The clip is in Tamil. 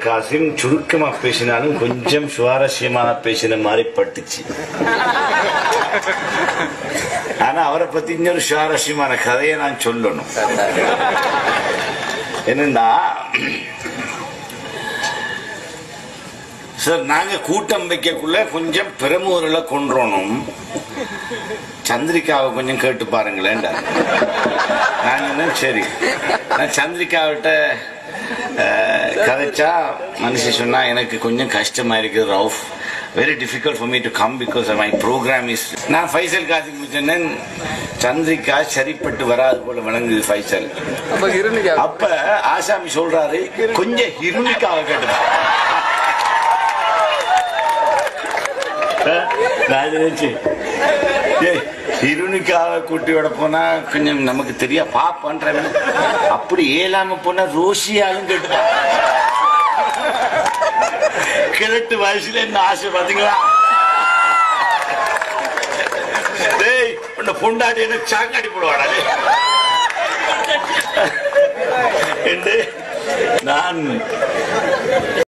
காசிம் சுருக்கமா பேசினாலும் கொஞ்சம் சுவாரஸ்யமாக பேசின மாதிரி பட்டுச்சு ஆனா அவரை பத்தி இன்னொரு சுவாரஸ்யமான கதையை நான் சொல்லணும் என்னண்டா சார் நாங்க கூட்டம் வைக்கக்குள்ள கொஞ்சம் பெருமூரில் கொன்றோனும் சந்திரிகாவை கொஞ்சம் கேட்டு பாருங்களேன்டா நான் சொன்னேன், சரி நான் சந்திரிகாவிட்ட அஹ், கதைச்சா மனுஷி சொன்னா எனக்கு கொஞ்சம் கஷ்டமா இருக்குது Rauf very difficult for me to come because my program is நான் ஃபைசல் காசிக்கு சொன்னேன் சந்திரிகா சரிப்பட்டு வராது போல வணங்குது ஃபைசல் அப்ப இருந்துக்கா அப்ப ஆசாமி சொல்றாரு கொஞ்சம் ஹிருணிக்காக கேட்டு நான் நினைச்சு ஏய், ஹிருணிக்காக கூட்டியோட போனா கொஞ்சம் நமக்கு தெரியா பாப்பன்ற அப்படி ஏலாம போனா ரோஷியாலும் கேட்டுப்பா கிழட்டு வயசுல என்ன ஆசை பாத்தீங்களா டேய் உன்னை பொண்டாட்டி என்ன சாக்காடி போடுவாடா டேய். என்று நான்